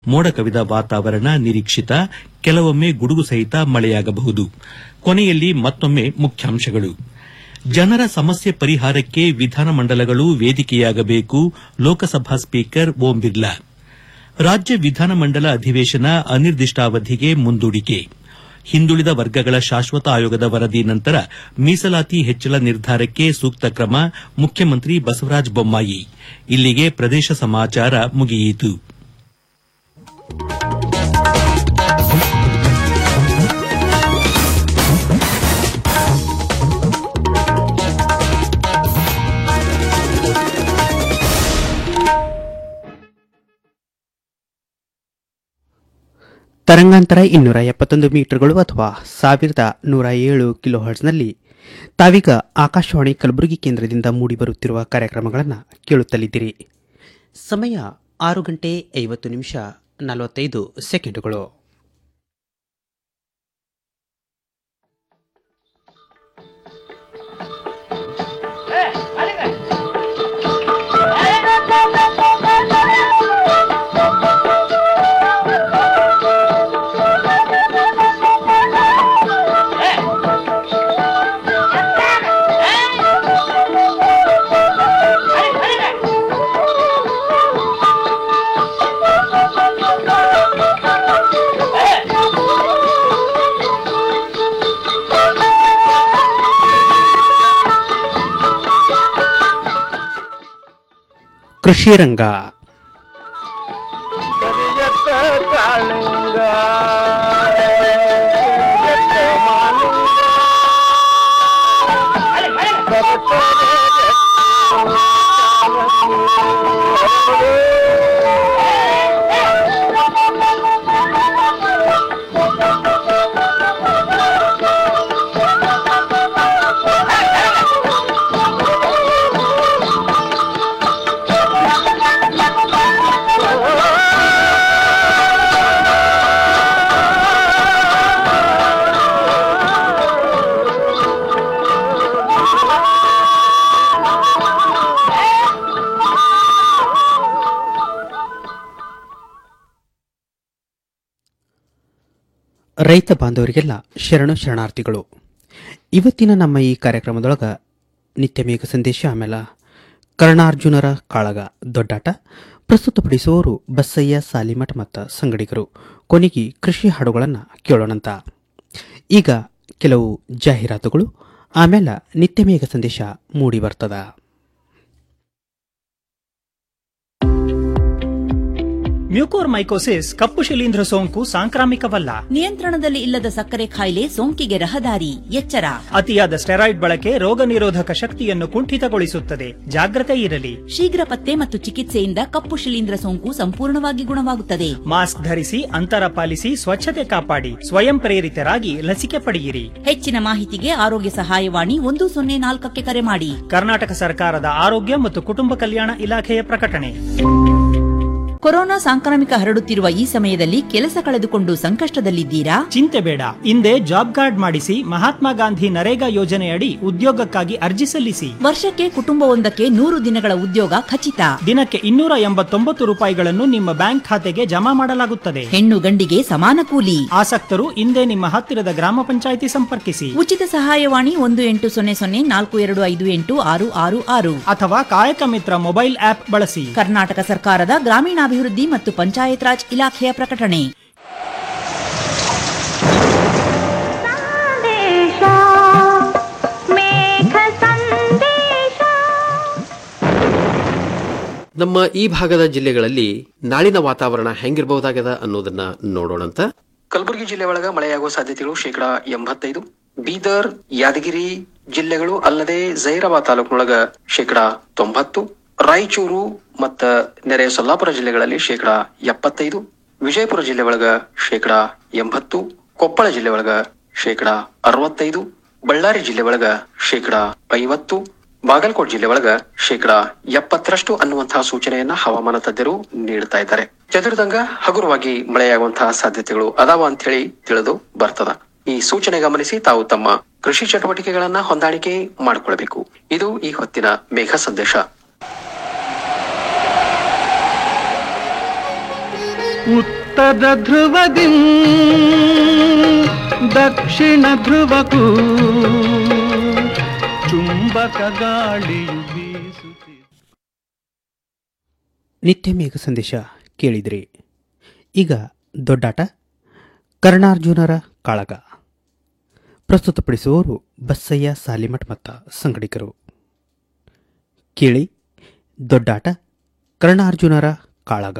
ಮೋಡ ಕವಿದ ವಾತಾವರಣ ನಿರೀಕ್ಷಿತ ಕೆಲವೊಮ್ಮೆ ಗುಡುಗು ಸಹಿತ ಮಳೆಯಾಗಬಹುದು ಕೊನೆಯಲ್ಲಿ ಮತ್ತೊಮ್ಮೆ ಮುಖ್ಯಾಂಶಗಳು ಜನರ ಸಮಸ್ಯೆ ಪರಿಹಾರಕ್ಕೆ ವಿಧಾನಮಂಡಲಗಳು ವೇದಿಕೆಯಾಗಬೇಕು ಲೋಕಸಭಾ ಸ್ಪೀಕರ್ ಓಂ ಬಿರ್ಲಾ ರಾಜ್ಯ ವಿಧಾನಮಂಡಲ ಅಧಿವೇಶನ ಅನಿರ್ದಿಷ್ಟಾವಧಿಗೆ ಮುಂದೂಡಿಕೆ ಹಿಂದುಳಿದ ವರ್ಗಗಳ ಶಾಶ್ವತ ಆಯೋಗದ ವರದಿ ನಂತರ ಮೀಸಲಾತಿ ಹೆಚ್ಚಳ ನಿರ್ಧಾರಕ್ಕೆ ಸೂಕ್ತ ಕ್ರಮ ಮುಖ್ಯಮಂತ್ರಿ ಬಸವರಾಜ ಬೊಮ್ಮಾಯಿ ಇಲ್ಲಿಗೆ ಪ್ರದೇಶ ಸಮಾಚಾರ ಮುಗಿಯಿತು ತರಂಗಾಂತರ ಇನ್ನೂರ ಎಪ್ಪತ್ತೊಂದು ಮೀಟರ್ಗಳು ಅಥವಾ ಸಾವಿರದ ನೂರ ಏಳು ಕಿಲೋ ಹರ್ಟ್ಸ್ನಲ್ಲಿ ತಾವೀಗ ಆಕಾಶವಾಣಿ ಕಲಬುರಗಿ ಕೇಂದ್ರದಿಂದ ಮೂಡಿಬರುತ್ತಿರುವ ಕಾರ್ಯಕ್ರಮಗಳನ್ನು ಕೇಳುತ್ತಲಿದ್ದೀರಿ ಸಮಯ ಆರು ಗಂಟೆ ಐವತ್ತು ನಿಮಿಷ ನಲವತ್ತೈದು ಸೆಕೆಂಡುಗಳು ಕೃಷಿ ರಂಗ ಕರಿಯತ್ತ ಕಾಳಿಂಗ ಕರಿಯತ್ತ ಮಾಲಿಂಗ ಬರುತ್ತದೆ ರೈತ ಬಾಂಧವರಿಗೆಲ್ಲ ಶರಣು ಶರಣಾರ್ಥಿಗಳು ಇವತ್ತಿನ ನಮ್ಮ ಈ ಕಾರ್ಯಕ್ರಮದೊಳಗ ನಿತ್ಯ ಮೇಘ ಸಂದೇಶ ಆಮೇಲೆ ಕರ್ಣಾರ್ಜುನರ ಕಾಳಗ ದೊಡ್ಡಾಟ ಪ್ರಸ್ತುತಪಡಿಸುವವರು ಬಸ್ಸಯ್ಯ ಸಾಲಿಮಠ ಮತ್ತು ಸಂಗಡಿಗರು ಕೊನೆಗೆ ಕೃಷಿ ಹಾಡುಗಳನ್ನು ಕೇಳೋಣಂತ ಈಗ ಕೆಲವು ಜಾಹೀರಾತುಗಳು ಆಮೇಲೆ ನಿತ್ಯ ಮೇಘ ಸಂದೇಶ ಮೂಡಿ ಬರ್ತದ ಮ್ಯೂಕೋರ್ಮೈಕೋಸಿಸ್ ಕಪ್ಪು ಶಿಲೀಂಧ್ರ ಸೋಂಕು ಸಾಂಕ್ರಾಮಿಕವಲ್ಲ ನಿಯಂತ್ರಣದಲ್ಲಿ ಇಲ್ಲದ ಸಕ್ಕರೆ ಕಾಯಿಲೆ ಸೋಂಕಿಗೆ ರಹದಾರಿ ಎಚ್ಚರ ಅತಿಯಾದ ಸ್ಟೆರಾಯ್ಡ್ ಬಳಕೆ ರೋಗ ನಿರೋಧಕ ಶಕ್ತಿಯನ್ನು ಕುಂಠಿತಗೊಳಿಸುತ್ತದೆ ಜಾಗ್ರತೆ ಇರಲಿ ಶೀಘ್ರ ಪತ್ತೆ ಮತ್ತು ಚಿಕಿತ್ಸೆಯಿಂದ ಕಪ್ಪು ಶಿಲೀಂಧ್ರ ಸೋಂಕು ಸಂಪೂರ್ಣವಾಗಿ ಗುಣವಾಗುತ್ತದೆ ಮಾಸ್ಕ್ ಧರಿಸಿ ಅಂತರ ಪಾಲಿಸಿ ಸ್ವಚ್ಛತೆ ಕಾಪಾಡಿ ಸ್ವಯಂ ಪ್ರೇರಿತರಾಗಿ ಲಸಿಕೆ ಪಡೆಯಿರಿ ಹೆಚ್ಚಿನ ಮಾಹಿತಿಗೆ ಆರೋಗ್ಯ ಸಹಾಯವಾಣಿ ಒಂದು ಸೊನ್ನೆ ನಾಲ್ಕಕ್ಕೆ ಕರೆ ಮಾಡಿ ಕರ್ನಾಟಕ ಸರ್ಕಾರದ ಆರೋಗ್ಯ ಮತ್ತು ಕುಟುಂಬ ಕಲ್ಯಾಣ ಇಲಾಖೆಯ ಪ್ರಕಟಣೆ ಕೊರೋನಾ ಸಾಂಕ್ರಾಮಿಕ ಹರಡುತ್ತಿರುವ ಈ ಸಮಯದಲ್ಲಿ ಕೆಲಸ ಕಳೆದುಕೊಂಡು ಸಂಕಷ್ಟದಲ್ಲಿದ್ದೀರಾ ಚಿಂತೆ ಬೇಡ ಹಿಂದೆ ಜಾಬ್ ಕಾರ್ಡ್ ಮಾಡಿಸಿ ಮಹಾತ್ಮ ಗಾಂಧಿ ನರೇಗಾ ಯೋಜನೆಯಡಿ ಉದ್ಯೋಗಕ್ಕಾಗಿ ಅರ್ಜಿ ಸಲ್ಲಿಸಿ ವರ್ಷಕ್ಕೆ ಕುಟುಂಬವೊಂದಕ್ಕೆ ನೂರು ದಿನಗಳ ಉದ್ಯೋಗ ಖಚಿತ ದಿನಕ್ಕೆ ಇನ್ನೂರ ಎಂಬತ್ತೊಂಬತ್ತು ರೂಪಾಯಿಗಳನ್ನು ನಿಮ್ಮ ಬ್ಯಾಂಕ್ ಖಾತೆಗೆ ಜಮಾ ಮಾಡಲಾಗುತ್ತದೆ ಹೆಣ್ಣು ಗಂಡಿಗೆ ಸಮಾನ ಕೂಲಿ ಆಸಕ್ತರು ಹಿಂದೆ ನಿಮ್ಮ ಹತ್ತಿರದ ಗ್ರಾಮ ಪಂಚಾಯಿತಿ ಸಂಪರ್ಕಿಸಿ ಉಚಿತ ಸಹಾಯವಾಣಿ ಒಂದು ಎಂಟು ಸೊನ್ನೆ ಸೊನ್ನೆ ನಾಲ್ಕು ಎರಡು ಐದು ಎಂಟು ಆರು ಆರು ಆರು ಅಥವಾ ಕಾಯಕ ಮಿತ್ರ ಮೊಬೈಲ್ ಆಪ್ ಬಳಸಿ ಕರ್ನಾಟಕ ಸರ್ಕಾರದ ಗ್ರಾಮೀಣಾಭಿವೃದ್ಧಿ ಮತ್ತು ಪಂಚಾಯತ್ ರಾಜ್ ಇಲಾಖೆಯ ಪ್ರಕಟಣೆ ಸಂದೇಶ ಮೇಘ ಸಂದೇಶ ನಮ್ಮ ಈ ಭಾಗದ ಜಿಲ್ಲೆಗಳಲ್ಲಿ ನಾಳಿನ ವಾತಾವರಣ ಹೆಂಗಿರಬಹುದಾಗದ ಅನ್ನೋದನ್ನ ನೋಡೋಣಂತ ಕಲಬುರಗಿ ಜಿಲ್ಲೆ ಒಳಗ ಮಳೆಯಾಗುವ ಸಾಧ್ಯತೆಗಳು ಶೇಕಡಾ ಎಂಬತ್ತೈದು ಬೀದರ್ ಯಾದಗಿರಿ ಜಿಲ್ಲೆಗಳು ಅಲ್ಲದೆ ಜೈರಾಬಾದ್ ತಾಲೂಕಿನೊಳಗ ಶೇಕಡಾ ತೊಂಬತ್ತು ರಾಯಚೂರು ಮತ್ತ ನೆರೆ ಸೊಲ್ಲಾಪುರ ಜಿಲ್ಲೆಗಳಲ್ಲಿ ಶೇಕಡಾ ಎಪ್ಪತ್ತೈದು ವಿಜಯಪುರ ಜಿಲ್ಲೆ ಒಳಗ ಶೇಕಡಾ ಎಂಬತ್ತು ಕೊಪ್ಪಳ ಜಿಲ್ಲೆ ಒಳಗ ಶೇಕಡಾ ಅರವತ್ತೈದು ಬಳ್ಳಾರಿ ಜಿಲ್ಲೆ ಒಳಗ ಶೇಕಡಾ ಐವತ್ತು ಬಾಗಲಕೋಟ್ ಜಿಲ್ಲೆ ಒಳಗ ಶೇಕಡಾ ಎಪ್ಪತ್ತರಷ್ಟು ಅನ್ನುವಂತಹ ಸೂಚನೆಯನ್ನ ಹವಾಮಾನ ತಜ್ಞರು ನೀಡ್ತಾ ಇದ್ದಾರೆ ಚದುರಿದಂಗ ಹಗುರವಾಗಿ ಮಳೆಯಾಗುವಂತಹ ಸಾಧ್ಯತೆಗಳು ಅದಾವ ಅಂತ ಹೇಳಿ ತಿಳಿದು ಬರ್ತದ ಈ ಸೂಚನೆ ಗಮನಿಸಿ ತಾವು ತಮ್ಮ ಕೃಷಿ ಚಟುವಟಿಕೆಗಳನ್ನ ಹೊಂದಾಣಿಕೆ ಮಾಡಿಕೊಳ್ಬೇಕು ಇದು ಈ ಹೊತ್ತಿನ ಮೇಘ ಸಂದೇಶ ಉತ್ತರ ಧ್ರುವದಿ ದಕ್ಷಿಣ ಧ್ರುವಕ್ಕೂ ಚುಂಬಕ ಗಾಳಿಯು ಬೀಸುತ್ತಿದೆ ನಿತ್ಯ ಮೇಘ ಸಂದೇಶ ಕೇಳಿದ್ರಿ ಈಗ ದೊಡ್ಡಾಟ ಕರ್ಣಾರ್ಜುನರ ಕಾಳಗ ಪ್ರಸ್ತುತಪಡಿಸುವವರು ಬಸ್ಸಯ್ಯ ಸಾಲಿಮಠ್ ಮತ್ತ ಸಂಗಡಿಗರು ಕೇಳಿ ದೊಡ್ಡಾಟ ಕರ್ಣಾರ್ಜುನರ ಕಾಳಗ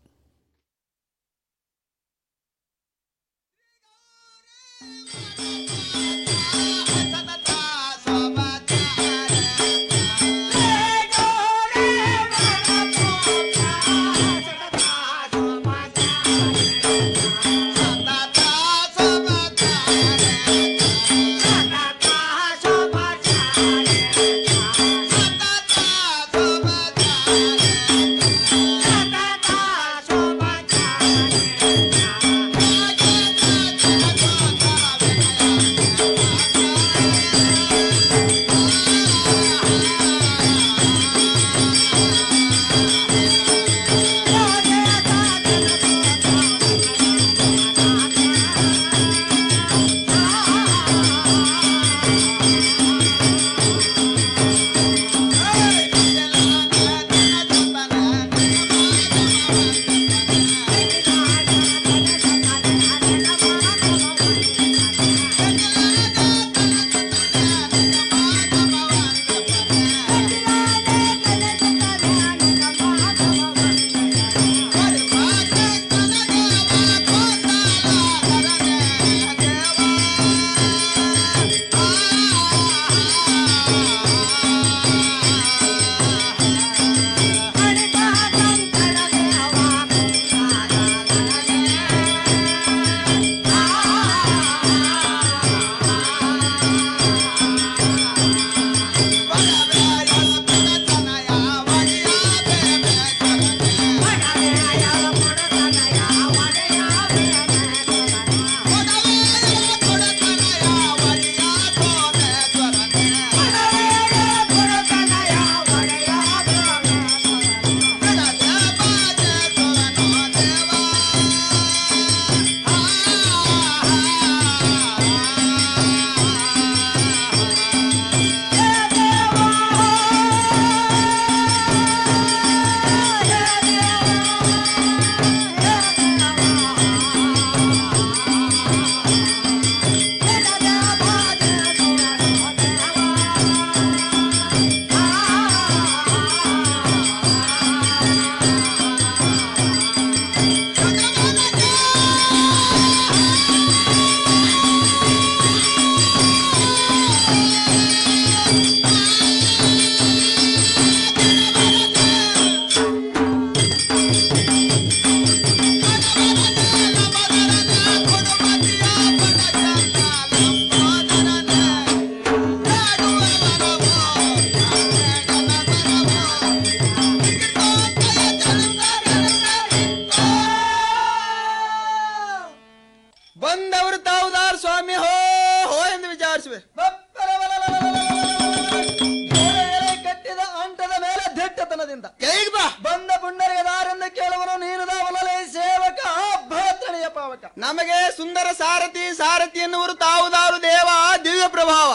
ಬಂದವರು ತಾವುದಾರ್ ಸ್ವಾಮಿ ಹೋ ಹೋ ಎಂದು ವಿಚಾರಿಸುವೆ ಕಟ್ಟಿದ ಅಂಟದ ಮೇಲೆ ದಿಟ್ಟತನದಿಂದ ಕೈಗೆ ಬಾ ಬಂದ ಪುಣ್ಯರಿಗೆ ದಾರೆಂದು ಕೇಳುವನು ನೀನು ದಾವಲಲೆ ಸೇವಕ ಭದ್ರಣಿಯ ಪಾವಕ ನಮಗೆ ಸುಂದರ ಸಾರಥಿ ಸಾರಥಿ ಎನ್ನುವರು ತಾವುದಾರು ದೇವ ದಿವ್ಯ ಪ್ರಭಾವ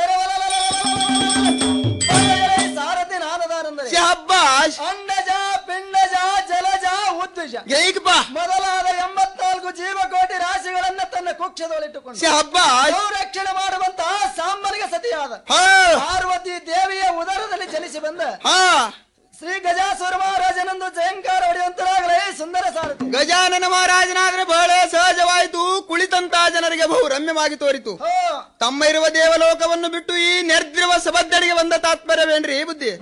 ಸಾರಥಿ ನಾನದಾರೆಂದರೆ ಶಹಬ್ಬಾಷ್ ಅಂಡಜ ಪಿಂಡಜ ಜಲಜ ಉದ್ವಿಜ ಗೈಕ್ ಬಾ ಮೊದಲಾದ ಎಂಬತ್ನಾಲ್ಕು ಜೀವಕೋಟಿ ರಾಶಿಗಳನ್ನ ತನ್ನ ಕುಕ್ಷದೊಳಿಟ್ಟುಕೊಂಡು ಶಹಬ್ಬಾಷ್. ರಕ್ಷಣೆ ಮಾಡುವಂತಹ ಸಾಂಬನಿಗೆ ಸತಿಯಾದ ಹಾ. ಪಾರ್ವತಿ ದೇವಿಯ ಉದರದಲ್ಲಿ ಜನಿಸಿ ಬಂದ ಹಾ ಶ್ರೀ ಗಜಾಸುರ ಮಹಾರಾಜನಂದು ಜಯಂಕಾರ ಹೊಡೆಯುವಂತರಾಗಲೇ ಸುಂದರ ಸಾರಥಿ ಗಜಾನನ ಮಹಾರಾಜನಾದ್ರೆ ಬಹಳ ಸಹಜವಾಯಿತು ಕುಳಿತಂತ ಜನರಿಗೆ ಬಹು ರಮ್ಯವಾಗಿ ತೋರಿತು ತಮ್ಮ ಇರುವ ದೇವಲೋಕವನ್ನು ಬಿಟ್ಟು ಈ ನಿರ್ದ್ರವ ಸಬದ್ದಡಿಗೆ ಬಂದ ತಾತ್ಪರ್ಯವೇನ್ರಿ ಬುದ್ಧಿ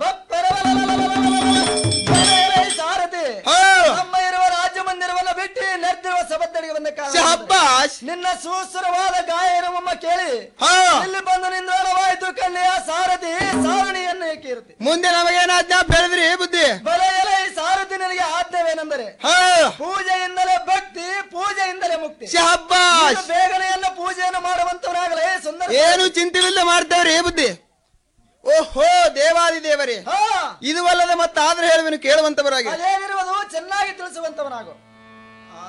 ಸಾರಥಿ ಹಾ. ನಮ್ಮ ಇರುವ ರಾಜ್ಯ ಮಂದಿರವನ್ನು ಬಿಟ್ಟು ನೆರೆದಿರುವ ಸಬದ್ದಡಿಗೆ ಬಂದ ಕಾರಣ ಶಹಬ್ಬಾಷ್. ನಿನ್ನ ಸುಸುರವಾದ ಗಾಯನವಮ್ಮ ಕೇಳಿ ಹಾ. ಇಲ್ಲಿ ಬಂದು ನಿಂದ್ರಾಣವಾಯಿತು ಕನ್ಯೆಯ ಸಾರಥಿ ಸಾರಣಿಯನ್ನು ಏಕಿರುತ್ತೆ ಮುಂದೆ ನಮಗೇನ ಆಜ್ಞಾ ಬೆಳೆದ್ರಿ ಬುದ್ಧಿ ಬಲ ಎಲೆ ಈ ಸಾರಥಿ ನಿನಗೆ ಆದ್ಯವೇನೆಂದರೆ ಹಾ. ಪೂಜೆಯಿಂದಲೇ ಭಕ್ತಿ ಪೂಜೆಯಿಂದಲೇ ಮುಕ್ತಿ ಶಹಬ್ಬಾಷ್. ನೀನು ಬೇಗನೆಯನ್ನ ಪೂಜೆಯನ್ನು ಮಾಡುವಂತವನಾಗಲೇ ಸುಂದರ ಏನು ಚಿಂತಿವಿಲ್ಲದೆ ಮಾಡ್ತೇವ್ರಿ ಬುದ್ಧಿ ಓಹೋ ದೇವಾದಿ ದೇವರೇ ಹಾ. ಇದು ಅಲ್ಲದೆ ಮತ್ತಾದ್ರೆ ಹೇಳುವೆನು ಕೇಳುವಂತವರಾಗಿ ಅದೇನಿರುವುದು ಚೆನ್ನಾಗಿ ತಿಳಿಸುವಂತವನಾಗು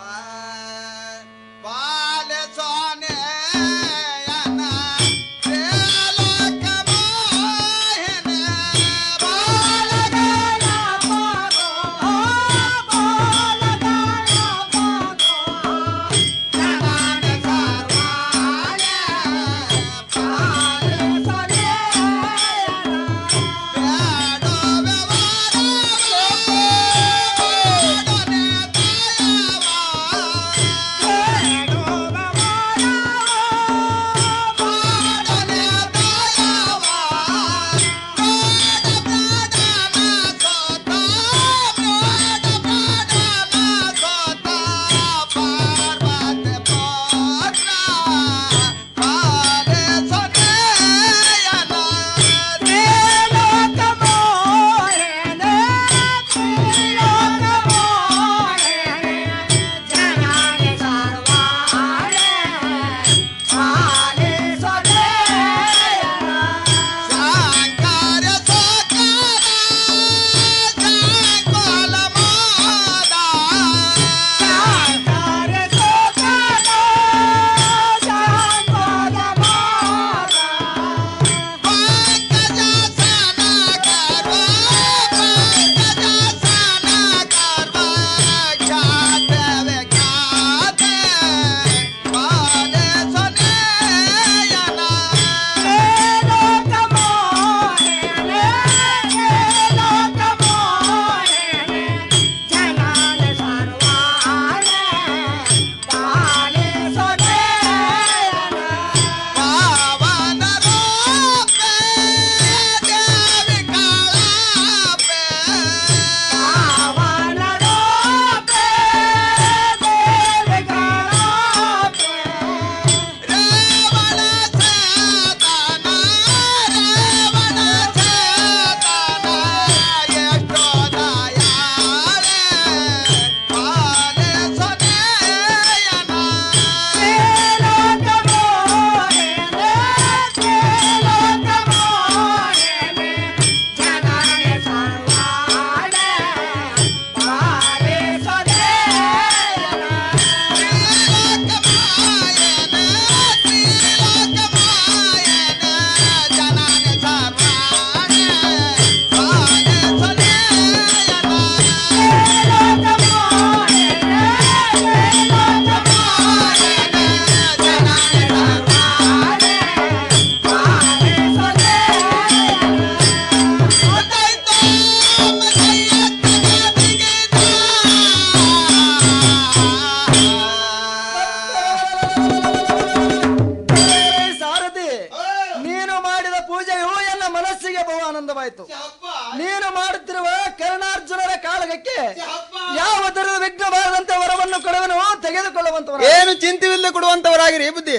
ನೀನು ಮಾಡುತ್ತಿರುವ ಕರ್ಣಾರ್ಜುನರ ಕಾಳಗಕ್ಕೆ ಯಾವ ತರದ ವಿಘ್ನ ಬಾರದಂತೆ ವರವನ್ನು ಕೊಡುವನು ತೆಗೆದುಕೊಳ್ಳುವಂತವರ ಏನು ಚಿಂತೆವಿಲ್ಲದೆ ಕೊಡುವಂತವರಾಗಿರಿ ಬುದ್ಧಿ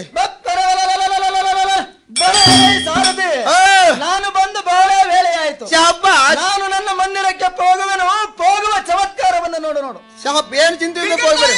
ಸಾರಥಿ ಆ. ನಾನು ಬಂದು ಬಹಳ ವೇಳೆ ಆಯ್ತು ಶಾಬಾಷ್ ನಾನು ನನ್ನ ಮಂದಿರಕ್ಕೆ ಹೋಗುವೆನು ಹೋಗುವ ಚಮತ್ಕಾರವನ್ನು ನೋಡು ನೋಡು ಶಾಬ್ ಏನು ಚಿಂತೆವಿಲ್ಲದೆ ಹೋಗ್ಬೇಡಿ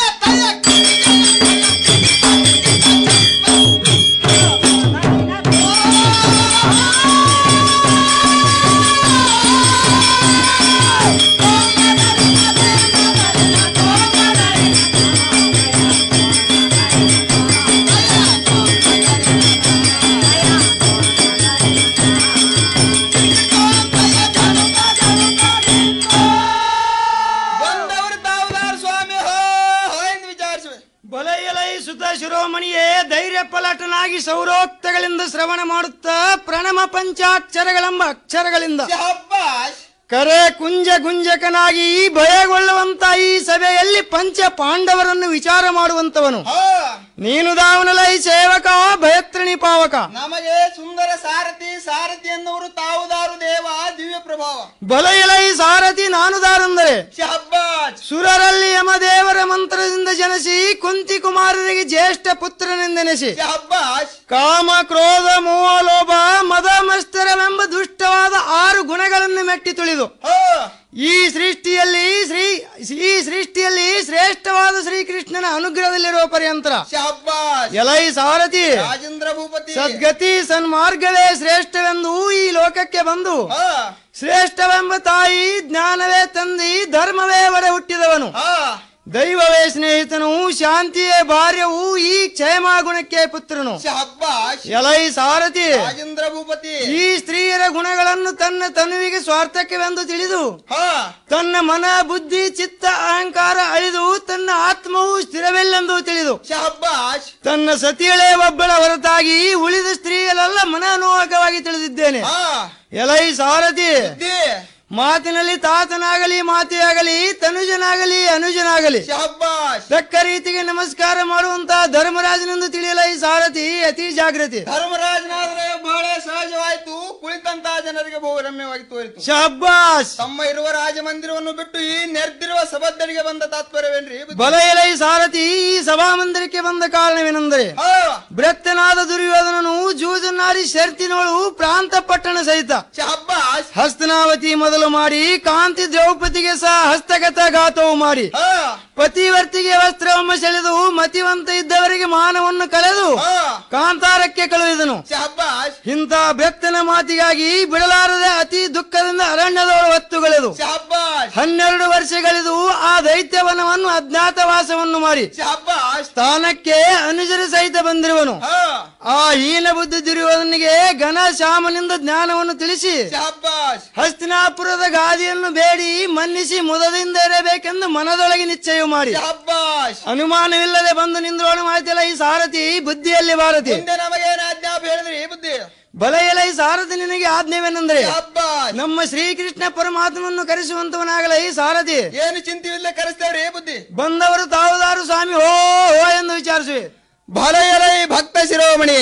ಬಂದವರು ತಾವುದಾರ ಸ್ವಾಮಿ ಹೋ ಹೋ ಎಂದು ವಿಚಾರಿಸುವೆ ಬಲಯಲೈ ಸುತ ಶಿರೋಮಣಿಯೇ ಧೈರ್ಯ ಪಲಟನಾಗಿ ಸೌರೋಕ್ತಗಳಿಂದ ಶ್ರವಣ ಮಾಡುತ್ತಾ ಪ್ರಣಮ ಪಂಚಾಕ್ಷರಗಳೆಂಬ ಅಕ್ಷರಗಳಿಂದ ಶಾಬಾಷ್ ಕರೆ ಕುಂಜ ಗುಂಜಕನಾಗಿ ಭಯಗೊಳ್ಳುವಂತ ಈ ಸಭೆಯಲ್ಲಿ ಪಂಚ ಪಾಂಡವರನ್ನು ವಿಚಾರ ಮಾಡುವಂತವನು ಹೋ ನೀನು ದಾವನಲೈ ಸೇವಕ ಭಯತ್ರಣಿ ಪಾವಕ ನಮಗೆ ಸುಂದರ ಸಾರಥಿ ಸಾರಥಿ ಎನ್ನುವರು ತಾವುದಾರು ದೇವ ದಿವ್ಯ ಪ್ರಭಾವ ಬಲಯಲೈ ಸಾರಥಿ ನಾನು ದಾರಂದರೆ ಶಾಬಾಷ್ ಸುರರಲ್ಲಿ ಯಮದೇವರ ಮಂತ್ರದಿಂದ ಜನಿಸಿ ಕುಂತಿ ಕುಮಾರರಿಗೆ ಜ್ಯೇಷ್ಠ ಪುತ್ರನೆಂದೆನಿಸಿ ಶಾಬಾಷ್ ಕಾಮ ಕ್ರೋಧ ಮೋಹ ಲೋಭ ಮದ ಮಸ್ತರವೆಂಬ ದುಷ್ಟವಾದ ಆರು ಗುಣಗಳನ್ನು ಮೆಟ್ಟಿ ತುಳಿದು ಹೋ ಈ ಸೃಷ್ಟಿಯಲ್ಲಿ ಶ್ರೀ ಈ ಸೃಷ್ಟಿಯಲ್ಲಿ ಶ್ರೇಷ್ಠವಾದ ಶ್ರೀಕೃಷ್ಣನ ಅನುಗ್ರಹದಲ್ಲಿರುವ ಪರ್ಯಂತರ ಶಾಬಾಷ್ ಎಲೈ ಸಾರಥಿ ರಾಜೇಂದ್ರ ಭೂಪತಿ ಸದ್ಗತಿ ಸನ್ಮಾರ್ಗವೇ ಶ್ರೇಷ್ಠವೆಂದು ಈ ಲೋಕಕ್ಕೆ ಬಂದು ಹಾ ಶ್ರೇಷ್ಠವೆಂಬ ತಾಯಿ ಜ್ಞಾನವೇ ತಂದಿ ಧರ್ಮವೇ ಒಡೆ ಹುಟ್ಟಿದವನು ಹಾ ದೈವವೇ ಸ್ನೇಹಿತನು ಶಾಂತಿಯೇ ಭಾರ್ಯವು ಈ ಕ್ಷೇಮ ಗುಣಕ್ಕೆ ಪುತ್ರನು ಶಾಬಾಷ್ ಎಲೈ ಸಾರಥಿ ರಾಜೇಂದ್ರ ಭೂಪತಿ ಈ ಸ್ತ್ರೀಯರ ಗುಣಗಳನ್ನು ತನ್ನ ತನುವಿಗೆ ಸ್ವಾರ್ಥಕ್ಕೆವೆಂದು ತಿಳಿದು ಹಾ ತನ್ನ ಮನ ಬುದ್ಧಿ ಚಿತ್ತ ಅಹಂಕಾರ ಅಳಿದು ತನ್ನ ಆತ್ಮವು ಸ್ಥಿರವಿಲ್ಲೆಂದು ತಿಳಿದು ಶಾಬಾಷ್ ತನ್ನ ಸತಿಯಳೇ ಒಬ್ಬಳ ಹೊರತಾಗಿ ಉಳಿದ ಸ್ತ್ರೀಯರೆಲ್ಲ ಮನೋಹಕವಾಗಿ ತಿಳಿದಿದ್ದೇನೆ ಹಾ ಎಲೈ ಸಾರಥಿ ಬುದ್ಧಿ ಮಾತಿನಲ್ಲಿ ತಾತನಾಗಲಿ ಮಾತೆಯಾಗಲಿ ತನುಜನಾಗಲಿ ಅನುಜನಾಗಲಿ ಶಾಬಾಷ್ ತಕ್ಕ ರೀತಿಗೆ ನಮಸ್ಕಾರ ಮಾಡುವಂತ ಧರ್ಮರಾಜನೆಂದು ತಿಳಿಯಲೈ ಸಾರಥಿ ಅತಿ ಜಾಗೃತಿ ಧರ್ಮರಾಜನಾದರೆ ಬಹಳ ಸಹಜವಾಯ್ತು ಕುಳಿತಂತ ಜನರಿಗೆ ಬಹು ರಮ್ಯವಾಗಿ ತೋರಿತು ಶಬ್ಬಾಸ್ ತಮ್ಮ ಇರುವ ರಾಜಮಂದಿರವನ್ನು ಬಿಟ್ಟು ಈ ನೆರೆದಿರುವ ಸಭದ್ದರಿಗೆ ಬಂದ ತಾತ್ಪರ್ಯವೇನ್ರಿ ಬುದ್ಧಿ? ಬಲ ಎಲೈ ಸಾರಥಿ ಈ ಸಭಾಮಂದಿರಕ್ಕೆ ಬಂದ ಕಾರಣವೇನೆಂದರೆ ಹಾ ಭೃತ್ಯನಾದ ದುರ್ಯೋಧನನು ಜೂಜನಾರಿ ಶರ್ತಿನೋಳು ಪ್ರಾಂತ ಪಟ್ಟಣ ಸಹಿತ ಶಾಬಾಷ್ ಹಸ್ತನಾವತಿ ಮೊದಲು ಮಾಡಿ ಕಾಂತಿ ದ್ರೌಪದಿಗೆ ಸಹ ಹಸ್ತಗತ ಘಾತವು ಮಾಡಿ ಹಾ ಪತಿವರ್ತಿಗೆ ವಸ್ತ್ರವನ್ನು ಸೆಳೆದು ಮತಿವಂತ ಇದ್ದವರಿಗೆ ಮಾನವನ್ನು ಕಳೆದು ಹಾ ಕಾಂತಾರಕ್ಕೆ ಕಳುಹಿದನು ಶಾಬಾಷ್ ಇಂಥ ಭಕ್ತನ ಮಾತಿಗಾಗಿ ಬಿಡಲಾರದೆ ಅತಿ ದುಃಖದಿಂದ ಅರಣ್ಯದೊಳ ಹೊತ್ತುಗಳೆದು ಶಾಬಾಷ್ ಹನ್ನೆರಡು ವರ್ಷಗಳಿದು ಆ ದೈತ್ಯವನವನ್ನು ಅಜ್ಞಾತವಾಸವನ್ನು ಮಾಡಿ ಶಾಬಾಷ್ ಸ್ಥಾನಕ್ಕೆ ಅನುಜರ ಸಹಿತ ಬಂದಿರುವನು ಹಾ ಆ ಹೀನ ಬುದ್ಧಿ ದುರ್ಯೋಧನಿಗೆ ಘನ ಶ್ಯಾಮನಿಂದ ಜ್ಞಾನವನ್ನು ತಿಳಿಸಿ ಶಾಬಾಷ್ ಹಸ್ತಿನಾಪುರದ ಗಾದಿಯನ್ನು ಬೇಡಿ ಮನ್ನಿಸಿ ಮುದದಿಂದ ಇರಬೇಕೆಂದು ಮನದೊಳಗೆ ನಿಶ್ಚಯ ಮಾಡಿ ಶಾಬಾಷ್ ಅನುಮಾನವಿಲ್ಲದೆ ಬಂದು ನಿಂದ್ರೋಣ ಮಾಡ್ತಿಲ್ಲ ಈ ಸಾರಥಿ ಬುದ್ಧಿಯಲ್ಲಿ ಭಾರತಿ ಮುಂದೆ ನಮಗೇನು ಆಜ್ಞಾಪ ಹೇಳಿದ್ರಿ ಬುದ್ಧಿ ಬಲ ಎಲ ಈ ಸಾರಥಿ ನಿನಗೆ ಆಜ್ಞೆವೇನೆಂದರೆ ಶಾಬಾಷ್ ನಮ್ಮ ಶ್ರೀಕೃಷ್ಣ ಪರಮಾತ್ಮನನ್ನು ಕರೆಸುವಂತವನಾಗಲ ಈ ಸಾರಥಿ ಏನು ಚಿಂತೆಯಿಲ್ಲ ಕರೆಸ್ತೇವ್ರಿ ಬುದ್ಧಿ ಬಂದವರು ತಾವುದಾರು ಸ್ವಾಮಿ ಹೋ ಹೋ ಎಂದು ವಿಚಾರಿಸುವೆ ಭಲಯಲೈ ಭಕ್ತ ಶಿರೋಮಣಿ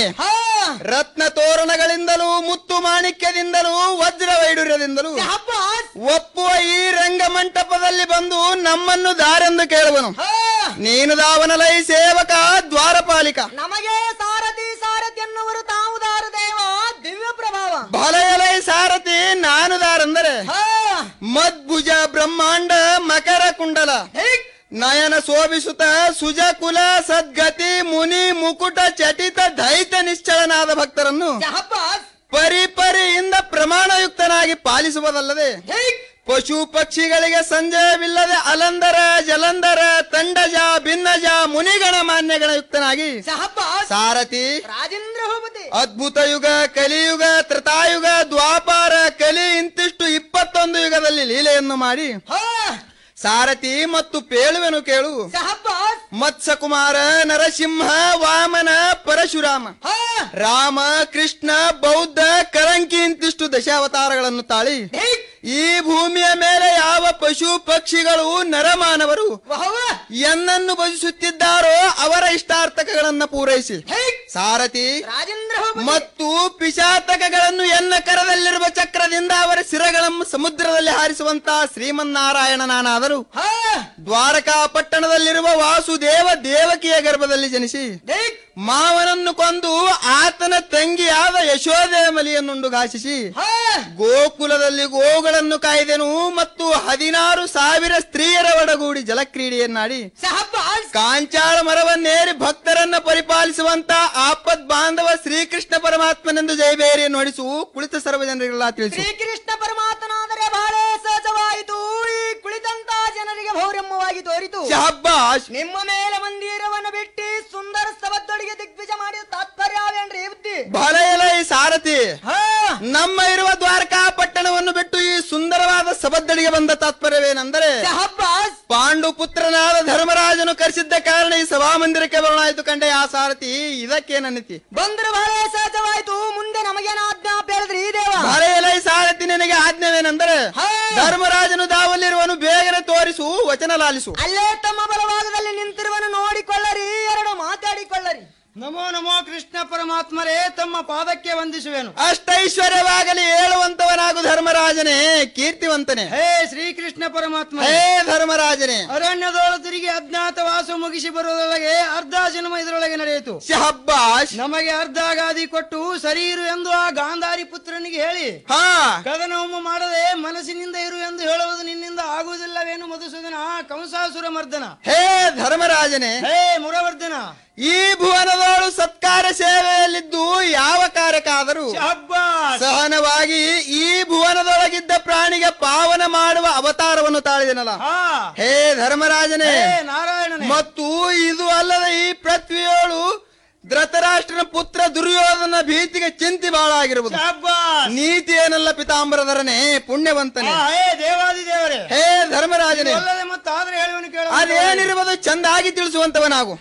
ರತ್ನ ತೋರಣಗಳಿಂದಲೂ ಮುತ್ತು ಮಾಣಿಕ್ಯದಿಂದಲೂ ವಜ್ರ ವೈಡೂರ್ಯದಿಂದಲೂ ಒಪ್ಪುವ ಈ ರಂಗ ಮಂಟಪದಲ್ಲಿ ಬಂದು ನಮ್ಮನ್ನು ದಾರೆಂದು ಕೇಳುವನು ನೀನು ದಾವನಲೈ ಸೇವಕ ದ್ವಾರಪಾಲಿಕ ನಮಗೆ ಸಾರಥಿ ಸಾರಥಿ ಎನ್ನುವರು ತಾವುದಾರ ದೇವ ದಿವ್ಯ ಪ್ರಭಾವ ಭಲಯಲೈ ಸಾರಥಿ ನಾನು ದಾರಂದರೆ ಮದ್ಭುಜ ಬ್ರಹ್ಮಾಂಡ ಮಕರ ಕುಂಡಲ ನಯನ ಶೋಭಿಸುತ್ತ ಸುಜಕುಲ ಸದ್ಗತಿ ಮುನಿ ಮುಕುಟ ಚಟಿತ ದೈತ ನಿಶ್ಚಳನಾದ ಭಕ್ತರನ್ನು ಪರಿಪರಿಯಿಂದ ಪ್ರಮಾಣಯುಕ್ತನಾಗಿ ಪಾಲಿಸುವುದಲ್ಲದೆ ಪಶು ಪಕ್ಷಿಗಳಿಗೆ ಸಂಜಯವಿಲ್ಲದೆ ಅಲಂದರ ಜಲಂಧರ ತಂಡಜ ಭಿನ್ನಜ ಮುನಿಗಣ ಮಾನ್ಯಗಣಯುಕ್ತನಾಗಿ ಸಾರಥಿ ರಾಜೇಂದ್ರ ಭೂಪತಿ ಅದ್ಭುತ ಯುಗ ಕಲಿಯುಗ ತ್ರತಾಯುಗ ದ್ವಾಪಾರ ಕಲಿ ಇಂತಿಷ್ಟು ಇಪ್ಪತ್ತೊಂದು ಯುಗದಲ್ಲಿ ಲೀಲೆಯನ್ನು ಮಾಡಿ ಸಾರಥಿ ಮತ್ತು ಪೇಳುವೆನು ಕೇಳು ಮತ್ಸ್ಯಕುಮಾರ ನರಸಿಂಹ ವಾಮನ ಪರಶುರಾಮ ರಾಮ ಕೃಷ್ಣ ಬೌದ್ಧ ಕರಂಕಿ ಇಂತಿಷ್ಟು ದಶಾವತಾರಗಳನ್ನು ತಾಳಿ ಈ ಭೂಮಿಯ ಮೇಲೆ ಯಾವ ಪಶು ಪಕ್ಷಿಗಳು ನರಮಾನವರು ಎನ್ನನ್ನು ಭಜಿಸುತ್ತಿದ್ದಾರೋ ಅವರ ಇಷ್ಟಾರ್ಥಕಗಳನ್ನ ಪೂರೈಸಿ ಸಾರಥಿ ರಾಜೇಂದ್ರ ಮತ್ತು ಪಿಶಾತಕಗಳನ್ನು ಎನ್ನ ಕರದಲ್ಲಿರುವ ಚಕ್ರದಿಂದ ಅವರ ಶಿರಗಳನ್ನು ಸಮುದ್ರದಲ್ಲಿ ಹಾರಿಸುವಂತ ಶ್ರೀಮನ್ನಾರಾಯಣ ನಾನಾದರೂ ದ್ವಾರಕಾ ಪಟ್ಟಣದಲ್ಲಿರುವ ವಾಸುದೇವ ದೇವಕಿಯ ಗರ್ಭದಲ್ಲಿ ಜನಿಸಿ ಮಾವನನ್ನು ಕೊಂದು ಆತನ ತಂಗಿಯಾದ ಯಶೋದೆಯ ಮಲಿಯನ್ನುಂಡು ಘಾಸಿಸಿ ಗೋಕುಲದಲ್ಲಿ ಗೋಗಳನ್ನು ಕಾಯ್ದೆನು ಮತ್ತು ಹದಿನಾರು ಸಾವಿರ ಸ್ತ್ರೀಯರ ಒಡಗೂಡಿ ಜಲಕ್ರೀಡೆಯನ್ನಾಡಿ ಕಾಂಚಾಳ ಮರವನ್ನೇರಿ ಭಕ್ತರನ್ನ ಪರಿಪಾಲಿಸುವಂತ ಆಪದ್ ಬಾಂಧವ ಶ್ರೀಕೃಷ್ಣ ಪರಮಾತ್ಮನೆಂದು ಜಯಬೇರಿಯನ್ನು ಹೊಡಿಸು ಕುಳಿತ ಸರ್ವ ಜನರಿಗೆಲ್ಲ ತಿಳಿಸು ಶ್ರೀಕೃಷ್ಣ ಪರಮಾತ್ಮನಾದರೆ ಬಹಳ ಸಹಜವಾಯಿತು ಈ ಕುಳಿತಂತ ಜನರಿಗೆ ಭೌರಮ್ಯವಾಗಿ ತೋರಿತು ಶಹಬ್ಬಾಷ್ ನಿಮ್ಮ ಮೇಲೆ ಮಂದಿರವನ್ನು ಬಿಟ್ಟು ಸುಂದರ ಸ್ತವದೊಳಗೆ ದಿಗ್ವಿಜಯ ಮಾಡಿದ ತಾತ್ಪರ್ಯವೇನ್ರಿ ಬುದ್ಧಿ ಬಹಳ ಎಲ ಈ ಸಾರಥಿ ನಮ್ಮ ಇರುವ ದ್ವಾರಕಾ ಪಟ್ಟಣವನ್ನು ಬಿಟ್ಟು ಈ ಸುಂದರವಾದ ಸಬದ್ದಡಿಗೆ ಬಂದ ತಾತ್ಪರ್ಯವೇನೆಂದರೆ ಪಾಂಡು ಪುತ್ರನಾದ ಧರ್ಮರಾಜನು ಕರೆಸಿದ್ದ ಕಾರಣ ಈ ಸಭಾಮಂದಿರಕ್ಕೆ ಬರೋಣಾಯ್ತು ಕಂಡೆ ಆ ಸಾರಥಿ ಇದಕ್ಕೇನನ್ನಿತಿ ಬಂದ್ರೆ ಬಹಳ ಸಹಜವಾಯಿತು ಮುಂದೆ ನಮಗೇನ ಆಜ್ಞಾಪ ಹೇಳಿದ್ರಿ ಈ ದೇವ ಬಹಳ ಎಲ ಈ ಸಾರಥಿ ನಿನಗೆ ಆಜ್ಞವೇನೆಂದರೆ ಧರ್ಮರಾಜನು ದಾವಲ್ಲಿರುವನು ಬೇಗನೆ ತೋರಿಸು ವಚನ ಲಾಲಿಸು ಅಲ್ಲೇ ತಮ್ಮ ಬಲಭಾಗದಲ್ಲಿ ನಿಂತಿರುವನು ನೋಡಿಕೊಳ್ಳರಿ ಎರಡು ಮಾತಾಡಿಕೊಳ್ಳರಿ ನಮೋ ನಮೋ ಕೃಷ್ಣ ಪರಮಾತ್ಮರೇ ತಮ್ಮ ಪಾದಕ್ಕೆ ವಂದಿಸುವೆನು ಅಷ್ಟೈಶ್ವರ್ಯವಾಗಲಿ ಹೇಳುವಂತವನಾಗು ಧರ್ಮರಾಜನೇ ಕೀರ್ತಿವಂತನೇ ಹೇ ಶ್ರೀಕೃಷ್ಣ ಪರಮಾತ್ಮ ಹೇ ಧರ್ಮರಾಜನೇ ಅರಣ್ಯದೋಳ ತಿರುಗಿ ಅಜ್ಞಾತ ವಾಸ ಮುಗಿಸಿ ಬರುವುದರೊಳಗೆ ಅರ್ಧ ಜನ್ಮ ಇದರೊಳಗೆ ನಡೆಯಿತು ಶಹಬ್ಬಾಷ್ ನಮಗೆ ಅರ್ಧ ಗಾದಿ ಕೊಟ್ಟು ಸರಿಯಿರು ಎಂದು ಆ ಗಾಂಧಾರಿ ಪುತ್ರನಿಗೆ ಹೇಳಿ ಹಾ ಕದನವೊಮ್ಮೆ ಮಾಡದೆ ಮನಸ್ಸಿನಿಂದ ಇರು ಎಂದು ಹೇಳುವುದು ನಿನ್ನಿಂದ ಆಗುವುದಿಲ್ಲವೇನು ಮಧುಸೂದನ ಕಂಸಾಸುರ ಮರ್ದನ ಹೇ ಧರ್ಮರಾಜನೇ ಹೇ ಮುರವರ್ಧನ ಈ ಭುವನದೋಳು ಸತ್ಕಾರ ಸೇವೆಯಲ್ಲಿದ್ದು ಯಾವ ಕಾರ್ಯಕ್ಕಾದರೂ ಸಹನವಾಗಿ ಈ ಭುವನದೊಳಗಿದ್ದ ಪ್ರಾಣಿಗೆ ಪಾವನ ಮಾಡುವ ಅವತಾರವನ್ನು ತಾಳಿದನಲ್ಲ ಹೇ ಧರ್ಮರಾಜನೇ ನಾರಾಯಣನೇ ಮತ್ತು ಇದು ಅಲ್ಲದೆ ಈ ಪೃಥ್ವಿಯೋಳು ಧೃತರಾಷ್ಟ್ರನ ಪುತ್ರ ದುರ್ಯೋಧನ ಭೀತಿಗೆ ಚಿಂತಿ ಬಹಳ ಆಗಿರುವುದು ನೀತಿ ಏನಲ್ಲ ಪಿತಾಂಬರಧರನೇ ಪುಣ್ಯವಂತನೇ ಹೇ ದೇವಾದಿ ದೇವರೇ ಹೇ ಧರ್ಮರಾಜನೇ ಅಲ್ಲದೆ ಮತ್ತಾದ್ರೆ ಹೇಳುವನು ಕೇಳ ಅದೇನಿರುವುದು ಚಂದಾಗಿ ತಿಳಿಸುವಂತವನಾಗು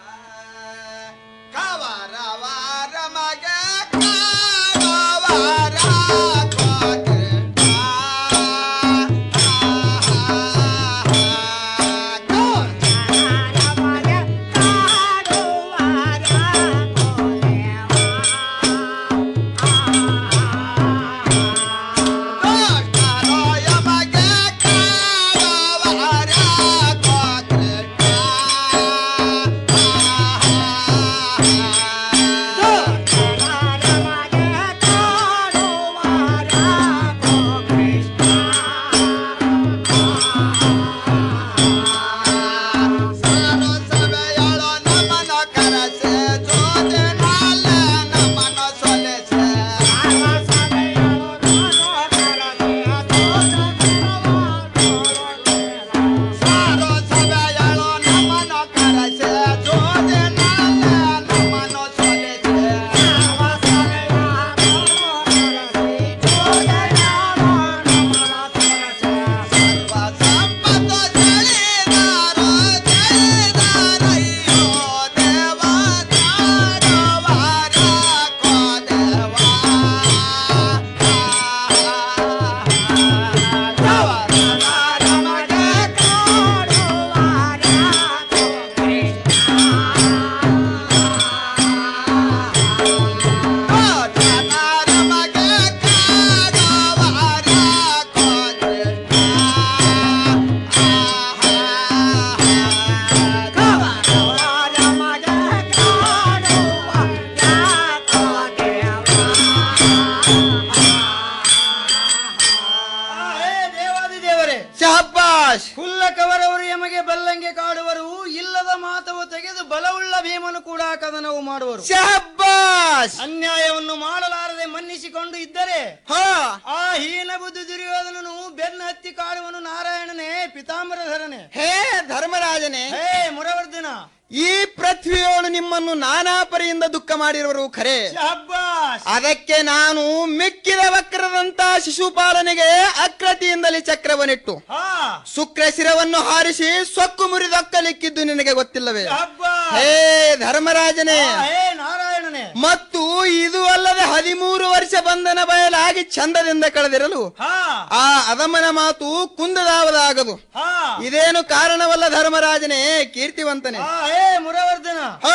ಹೇ ದೇವಾದಿ ದೇವರೇ ಶಹಬ್ಬಾಷ್ ಹುಲ್ಲ ಕವರವರು ಎಮಗೆ ಬಲ್ಲಂಗೆ ಕಾಡುವರು ಇಲ್ಲದ ಮಾತವು ತೆಗೆದು ಬಲವುಳ್ಳ ಭೀಮನು ಕೂಡ ಕದನವು ಮಾಡುವರು ಶಹಬ್ಬಾಷ್ ಅನ್ಯಾಯವನ್ನು ಮಾಡಲಾರದೆ ಮನ್ನಿಸಿಕೊಂಡು ಇದ್ದರೆ ಹಾ ಆ ಹೀನ ಬುದ್ಧಿ ದುರ್ಯೋಧನನು ಬೆನ್ನ ಹತ್ತಿ ಕಾಡುವನು ನಾರಾಯಣನೇ ಪಿತಾಂಬರಧರನೇ ಹೇ ಧರ್ಮರಾಜನೇ ಹೇ ಮುರವರ್ಧನ ಈ ಪೃಥ್ವಿಯೋಳು ನಿಮ್ಮನ್ನು ನಾನಾ ಪರಿಯಿಂದ ದುಃಖ ಮಾಡಿರುವರು ಖರೆ ಶಹಬ್ಬಾಸ್ ಅದಕ್ಕೆ ನಾನು ಮಿಕ್ಕಿದ ವಕ್ರದಂತ ಶಿಶುಪಾಲನೆಗೆ ಅಕ್ರತಿಯಿಂದಲೇ ಚಕ್ರವನ್ನಿಟ್ಟು ಹಾ ಶುಕ್ರ ಶಿರವನ್ನು ಹಾರಿಸಿ ಸೊಕ್ಕು ಮುರಿದೊಕ್ಕಲಿಕ್ಕಿದ್ದು ನಿನಗೆ ಗೊತ್ತಿಲ್ಲವೇ ಶಹಬ್ಬಾಸ್ ಹೇ ಧರ್ಮರಾಜನೇ ಹಾ, ಹೇ ನಾರಾಯಣನೇ ಮತ್ತು ಇದು ಅಲ್ಲದೆ ಹದಿಮೂರು ವರ್ಷ ಬಂಧನ ಬಯಲಾಗಿ ಚಂದದಿಂದ ಕಳೆದಿರಲು ಹಾ ಆ ಅದಮನ ಮಾತು ಕುಂದದಾವದಾಗದು ಹಾ ಇದೇನು ಕಾರಣವಲ್ಲ ಧರ್ಮರಾಜನೇ ಕೀರ್ತಿವಂತನೇ ಹಾ ಹೇ ಮುರವರ್ಧನ ಹಾ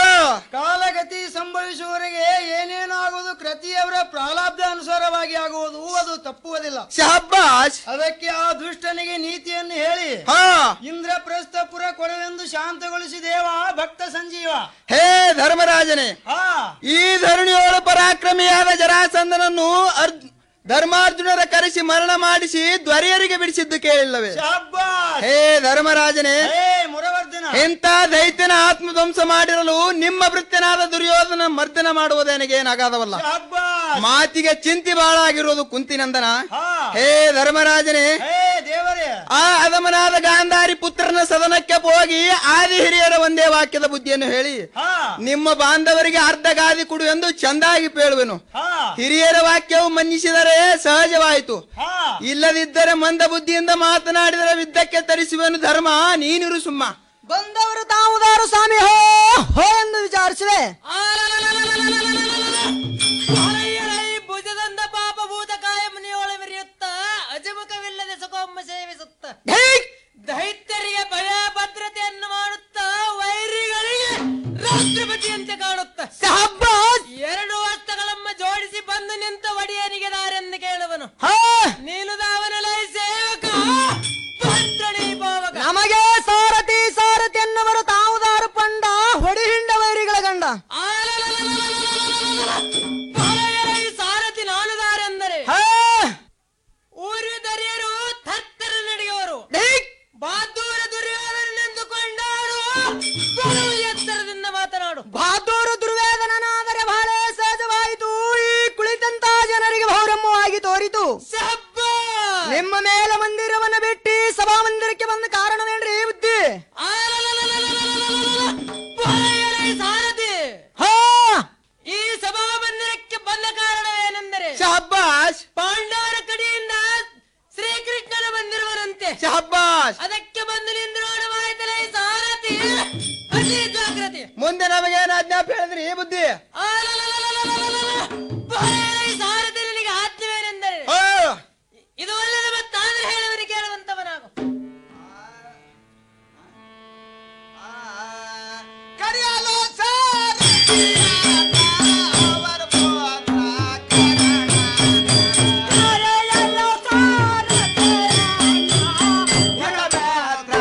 ಅನುಭವಿಸುವವರಿಗೆ ಏನೇನಾಗುವುದು ಕೃತಿಯವರ ಪ್ರಾರಬ್ಧ ಅನುಸಾರವಾಗಿ ಆಗುವುದು ಅದು ತಪ್ಪುವುದಿಲ್ಲ ಶಹಬ್ಬಾಸ್ ಅದಕ್ಕೆ ಆ ದುಷ್ಟನಿಗೆ ನೀತಿಯನ್ನು ಹೇಳಿ ಹಾ ಇಂದ್ರಪ್ರಸ್ಥಪುರ ಕೊಡವೆಂದು ಶಾಂತಗೊಳಿಸಿ ದೇವ ಭಕ್ತ ಸಂಜೀವ ಹೇ ಧರ್ಮರಾಜನೇ ಹಾ ಈ ಧರಣಿಯೋಳು ಪರಾಕ್ರಮಿಯಾದ ಜರಾಸಂದನನ್ನು ಅರ್ಜ್ ಧರ್ಮಾರ್ಜುನರ ಕರೆಸಿ ಮರಣ ಮಾಡಿಸಿ ದ್ವರಿಯರಿಗೆ ಬಿಡಿಸಿದ್ದು ಕೇಳಿಲ್ಲವೇ ಶಾಬ್ಬಾಸ್ ಹೇ ಧರ್ಮರಾಜನೇ ಹೇ ಮುರವರ್ಧನ ಇಂಥ ದೈತ್ಯನ ಆತ್ಮಧ್ವಂಸ ಮಾಡಿರಲು ನಿಮ್ಮ ಭೃತ್ಯನಾದ ದುರ್ಯೋಧನ ಮರ್ದನ ಮಾಡುವುದೇನಗೇನಾಗದವಲ್ಲ ಶಾಬ್ಬಾಸ್ ಮಾತಿಗೆ ಚಿಂತಿ ಬಾಳಾಗಿರೋದು ಕುಂತಿನಂದನ ಹಾ ಹೇ ಧರ್ಮರಾಜನೇ ಹೇ ದೇವರೇ ಆ ಅಧಮನಾದ ಗಾಂಧಾರಿ ಪುತ್ರನ ಸದನಕ್ಕೆ ಹೋಗಿ ಆದಿ ಹಿರಿಯರ ಒಂದೇ ವಾಕ್ಯದ ಬುದ್ಧಿಯನ್ನು ಹೇಳಿ ಹಾ ನಿಮ್ಮ ಬಾಂಧವರಿಗೆ ಅರ್ಧ ಗಾದಿ ಕೊಡು ಎಂದು ಚಂದಾಗಿ ಪೇಳುವೆನು ಹಾ ಹಿರಿಯರ ವಾಕ್ಯವು ಮನ್ನಿಸಿದರೆ ಸಹಜವಾಯಿತು ಹಾ ಇಲ್ಲದಿದ್ದರೆ ಮಂದ ಬುದ್ಧಿಯಿಂದ ಮಾತನಾಡಿದರೆ ವಿದ್ದಕ್ಕೆ ತರಿಸುವೆನು ಧರ್ಮ ನೀನಿರು ಸುಮ್ಮ ಬಂದವರು ತಾವುದಾರು ಸ್ವಾಮಿ ಹೋ ಹೋ ಎಂದು ವಿಚಾರಿಸಿವೆ ಭುಜದಂದ ಪಾಪ ಭೂತಕಾಯ ಮುನಿಯೋಳ ಮೆರೆಯುತ್ತ ಅಜಮುಖವಿಲ್ಲದೆ ಸುಖೊಮ್ಮ ಸೇವಿಸುತ್ತ ದೈತ್ಯರಿಗೆ ಭಯ ಭದ್ರತೆಯನ್ನು ಮಾಡುತ್ತ ವೈರಿಗಳಿಗೆ ರಾಷ್ಟ್ರಪತಿಯಂತೆ ಕಾಣುತ್ತ ಎರಡು ವಸ್ತುಗಳಮ್ಮ ಜೋಡಿಸಿ ಬಂದು ನಿಂತ ಒಡೆಯನಿಗೆ ದಾರೆಂದು ಕೇಳುವನು ನೀನು ದಾವನಲೈ ಸೇವಕ ಭದ್ರಣಿ ಪಾವಕ ನಮಗೆ ಸಾರಥಿ ಸಾರಥಿ ಎನ್ನುವರು ತಾವುದಾರು ಪಂಡ ಹೊಡಿಹಿಂಡ ವೈರಿಗಳ ಗಂಡ ಬಾಲಯರೈ ಸಾರಥಿ ನಾನು ದಾರೆಂದರೆ ಹಾ ಊರು ದರಿಯರು ಥತ್ತರ ನಡೆಯುವರು ಬಹದ್ದೂರ ದುರ್ಯೋಧನೆಂದು ಕೊಂಡಾಡು ಬಲು ಎತ್ತರದಿಂದ ಮಾತನಾಡು ಬಹದ್ದೂರು ದುರ್ವೇದನನಾದರೆ ಬಹಳ ಸಹಜವಾಯಿತು ಈ ಕುಳಿತಂತ ಜನರಿಗೆ ಭೌರಮ್ಮವಾಗಿ ತೋರಿತು ಶಬ್ಬಾಸ್! ನಿಮ್ಮ ಮೇಲೆ ಮಂದಿರವನ್ನು ಬಿಟ್ಟು ಸಭಾ ಮಂದಿರಕ್ಕೆ ಬಂದ ಕಾರಣವೇನ್ರಿ ಬುದ್ಧಿ ಬಾಲಯರೈ ಸಾರಥಿ ಹಾ ಈ ಸಭಾ ಮಂದಿರಕ್ಕೆ ಬಂದ ಕಾರಣವೇನೆಂದರೆ ಶಹಬ್ಬಾಸ್ ಪಾಂಡವರ ಕಡೆಯಿಂದ ಶ್ರೀಕೃಷ್ಣನ ಬಂದಿರುವನಂತೆ ಶಹಬ್ಬಾಸ್ ಅದಕ್ಕೆ ಬಂದು ನಿಂದ್ರೋಣವಾಯಿತಲೇ ಸಾರಥಿ ಅತಿ ಜಾಗ್ರತೆ ಮುಂದೆ ನಮಗೇನು ಆಜ್ಞಾಪ ಹೇಳಿದ್ರಿ ಈ ಬುದ್ಧಿ ಬಾಲಯರೈ ಸಾರಥಿ ನನಗೆ ಆಜ್ಞವೇನೆಂದರೆ ಓ ಇದು ಒಳ್ಳೆದ ಮತ್ತಾದ್ರೆ ಹೇಳುವನು ಕೇಳುವಂತವನಾಗು ಕಡಿಯಲು ಸಾರಥಿ ಅವರ ಪುತ್ರ ಕರೆಯಲು ಸಾರಥಿ ಜಗಮೇತ್ರ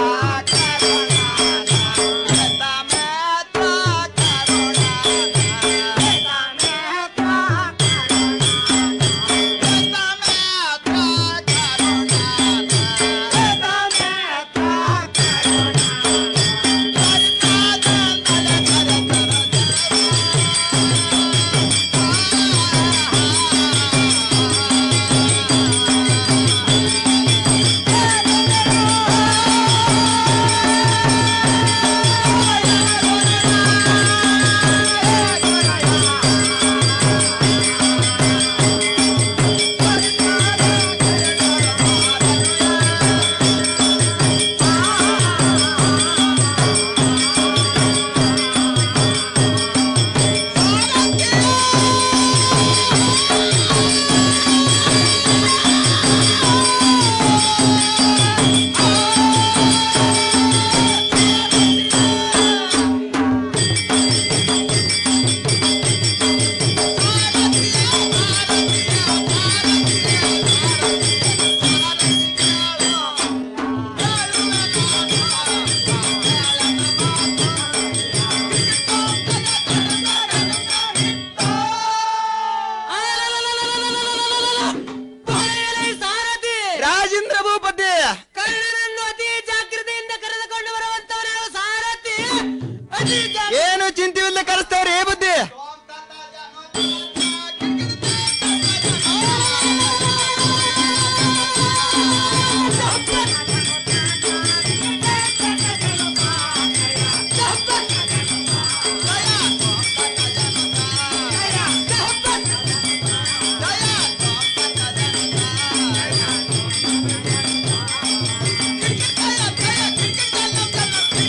ಬಾಲಯರೈ ಸಾರಥಿ ರಾಜೇಂದ್ರ ಭೂಪತಿ ಕರ್ಣನನ್ನು ಅತಿ ಜಾಗ್ರತೆಯಿಂದ ಕರೆದುಕೊಂಡು ಬರುವಂತವನು ಸಾರಥಿ ಅತಿ ಜಾಗ್ರತೆ ಏನು ಚಿಂತೆವಿಲ್ಲ ಕರೆಸ್ತವ್ರಿ ಈ ಬುದ್ಧಿ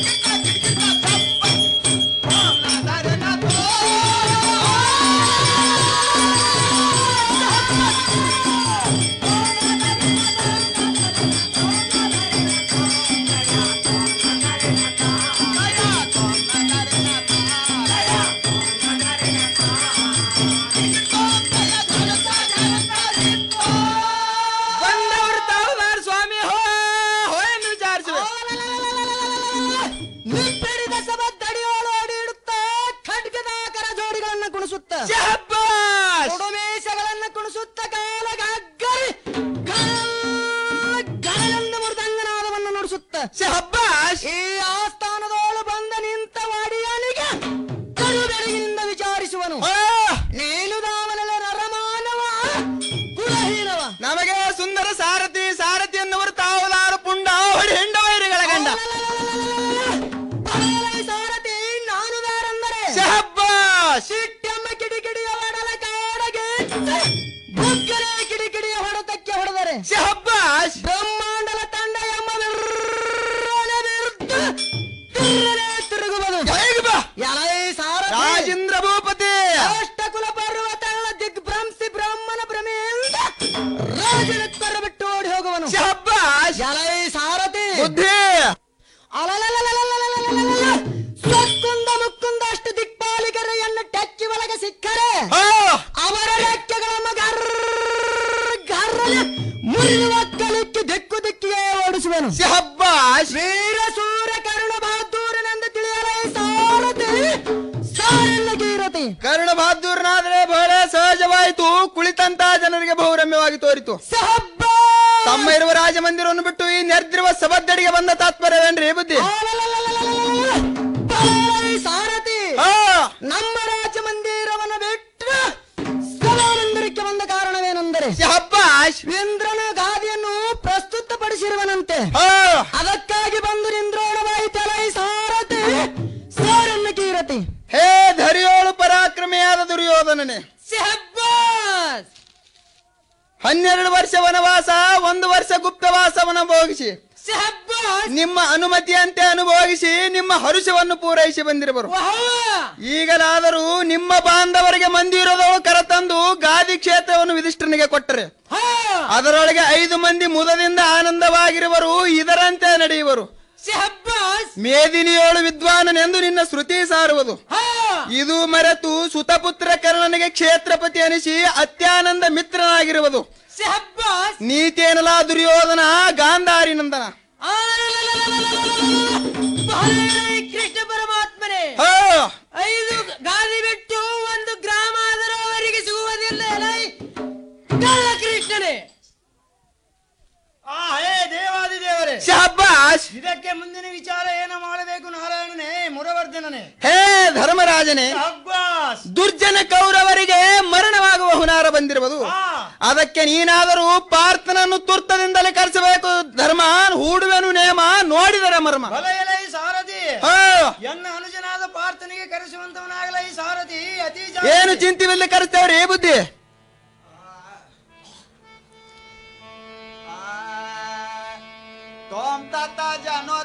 ಆ ಶಹಬ್ಬಾಸ್ ಸಿಟ್ಟೆಮ್ಮ ಕಿಡಿಕಿಡಿಯ ಹೊಡಲ ಕಾಡಗೆ ಬುಗ್ಗನೆ ಕಿಡಿಕಿಡಿಯ ಹೊಡೆತಕ್ಕೆ ಹೊಡೆದರೆ ಶಹಬ್ಬಾಸ್ ಬ್ರಹ್ಮಾಂಡಲ ತಂಡ ಎಂಬ ವಿರ್ರನೆ ವಿರುದ್ಧ ತಿರುಗನೆ ತಿರುಗುವುದು ಜೈಗ್ ಬಾ ಎಲೈ ಸಾರಥಿ ರಾಜೇಂದ್ರ ಭೂಪತಿ ಅಷ್ಟಕುಲ ಪರ್ವತಗಳ ದಿಗ್ಭ್ರಂಸಿ ಬ್ರಹ್ಮನ ಭ್ರಮೆಯಿಂದ ರಾಜನ ಕರ ಬಿಟ್ಟು ಓಡಿ ಹೋಗುವನು ಶಹಬ್ಬಾಸ್ ಎಲೈ ಸಾರಥಿ ಬುದ್ಧಿ ಅಲಲಲಲಲಲಲಲಲಲ. ಸೊಕ್ಕುಂದ ಮುಕ್ಕುಂದ ಅಷ್ಟು ದಿಕ್ಪಾಲಿಗರೆಯನ್ನು ಟಚ್ಚಿ ಒಳಗೆ ಸಿಕ್ಕರೆ ಹಾ ಅವರ ರೆಕ್ಕೆಗಳ ಗರ್ರ ಗರ್ರನೆ ಮುರಿದು ಒಕ್ಕಲಿಕ್ಕೆ ದಿಕ್ಕು ದಿಕ್ಕಿಗೆ ಓಡಿಸುವನು ಶಹಬ್ಬಾಸ್ ವೀರ ಸೂರ ಕರುಣ ಬಹದ್ದೂರನೆಂದು ತಿಳಿಯಲೈ ಸಾರಥಿ ಸಾರೆಲ್ಲ ಗೀರತಿ ಕರ್ಣ ಬಹದ್ದೂರನಾದ್ರೆ ಬಹಳ ಸಹಜವಾಯಿತು ಕುಳಿತಂತ ಜನರಿಗೆ ಬಹುರಮ್ಯವಾಗಿ ತೋರಿತು ಸಹಬ್ಬ ತಮ್ಮ ಇರುವ ರಾಜಮಂದಿರವನ್ನು ಬಿಟ್ಟು ಈ ನೆರೆದಿರುವ ಸಭದ್ದಡಿಗೆ ಬಂದ ತಾತ್ಪರ್ಯವೇನ್ರಿ ಬುದ್ಧಿ ಸಾರಥಿ ಹಾ ನಮ್ಮ ರಾಜ ಮಂದಿರವನ್ನು ಬಿಟ್ಟು ಸಭಾಮಂದಿರಕ್ಕೆ ಬಂದ ಕಾರಣವೇನೆಂದರೆ ಶಹಬ್ಬಾಸ್ ಇಂದ್ರನ ಗಾದಿಯನ್ನು ಪ್ರಸ್ತುತಪಡಿಸಿರುವನಂತೆ ಹಾ ಅದಕ್ಕಾಗಿ ಬಂದು ನಿಂದ್ರೋಣವಾಯಿತಲೈ ಸಾರಥಿ ಸಾರನ್ನು ಕೀರತಿ ಹೇ ಧರಿಯೋಳು ಪರಾಕ್ರಮಿಯಾದ ದುರ್ಯೋಧನನೇ ಶಹಬ್ಬಾಸ್ ಹನ್ನೆರಡು ವರ್ಷ ವನವಾಸ ಒಂದು ವರ್ಷ ಗುಪ್ತವಾಸವನ್ನ ಭೋಗಿಸಿ ಶಹಬ್ಬಾಸ್ ನಿಮ್ಮ ಅನುಮತಿಯಂತೆ ಅನುಭೋಗಿಸಿ ನಿಮ್ಮ ಹರುಷವನ್ನು ಪೂರೈಸಿ ಬಂದಿರುವರು ಈಗಲಾದರೂ ನಿಮ್ಮ ಬಾಂಧವರಿಗೆ ಮಂದಿರದವಳು ಕರೆತಂದು ಗಾದಿ ಕ್ಷೇತ್ರವನ್ನು ವಿಧಿಷ್ಠನಿಗೆ ಕೊಟ್ಟರೆ ಅದರೊಳಗೆ ಐದು ಮಂದಿ ಮುದದಿಂದ ಆನಂದವಾಗಿರುವರು ಇದರಂತೆ ನಡೆಯುವರು ಶಹಬ್ಬಾಸ್ ಮೇದಿನಿಯೋಳು ವಿದ್ವಾನನೆಂದು ನಿನ್ನ ಶ್ರುತಿ ಸಾರುವುದು ಇದು ಮರೆತು ಸುತಪುತ್ರ ಕರ್ಣನಿಗೆ ಕ್ಷೇತ್ರಪತಿ ಅನಿಸಿ ಅತ್ಯಾನಂದ ಮಿತ್ರನಾಗಿರುವುದು ಶಹಬ್ಬಾಸ್ ನೀತೇನಲ ದುರ್ಯೋಧನ ಗಾಂಧಾರಿ ನಂದನ ಕೃಷ್ಣ ಪರಮಾತ್ಮನೇ ಹೋ ಐದು ಗಾದಿ ಬಿಟ್ಟು ಒಂದು ಗ್ರಾಮ ಆದರೂ ಅವರಿಗೆ ಸಿಗುವುದಿಲ್ಲ ಎಲೈ ಕಳ್ಳ ಕೃಷ್ಣನೇ ಆ ಹೇ ದೇವಾದಿ ದೇವರೇ ಶಹಬ್ಬಾಸ್ ಇದಕ್ಕೆ ಮುಂದಿನ ವಿಚಾರ ಏನು ಮಾಡಬೇಕು ನಾರಾಯಣನೇ ಮುರವರ್ಧನನೇ ಹೇ ಧರ್ಮರಾಜನೇ ಅಬ್ಬಾಸ್ ದುರ್ಜನ ಕೌರವರಿಗೆ ಮರಣವಾಗುವ ಹುನಾರ ಬಂದಿರುವುದು ಅದಕ್ಕೆ ನೀನಾದರೂ ಪಾರ್ಥನನ್ನು ತುರ್ತದಿಂದಲೇ ಕರೆಸಬೇಕು ಧರ್ಮ ಹೂಡುವೆನು ನೇಮ ನೋಡಿದರೆ ಮರ್ಮ ಬಲ ಎಲೈ ಸಾರಥಿ ಹೋ, ಎನ್ನ ಅನುಜನಾದ ಪಾರ್ಥನಿಗೆ ಕರೆಸುವಂತವನಾಗಲೈ ಸಾರಥಿ ಅತಿ ಏನು ಚಿಂತಿವಿಲ್ಲ ಕರೆಸ್ತೇವ್ರಿ ಬುದ್ಧಿ ತೋಮ್ ತಾತ ಜಾನೋ